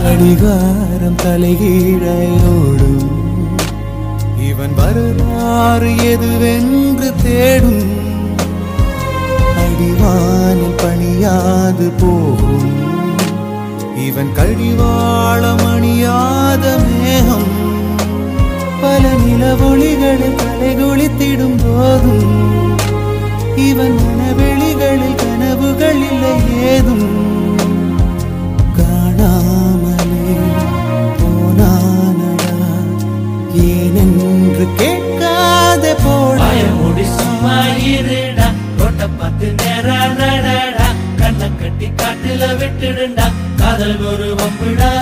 கடிகாரம் தலைகீழையோடும் இவன் வரலாறு எதுவென்று தேடும் அடிவானில் பணியாது போகும் இவன் கழிவாளம் அணியாத மேகம் பல நிலவொளிகளில் தலைகுளித்திடும் போதும் இவன் மனவெளிகளில் கனவுகள் இல்லை ஏதும் காணாமலே போனானடா ஏனென்று கேட்காத வாய போட மூடி சும்மா இருடா ரோட்ட பார்த்து நேரா நடடா கண்ணை கட்டி காட்டுல விட்டுடுண்டா காதல் ஒரு வம்புடா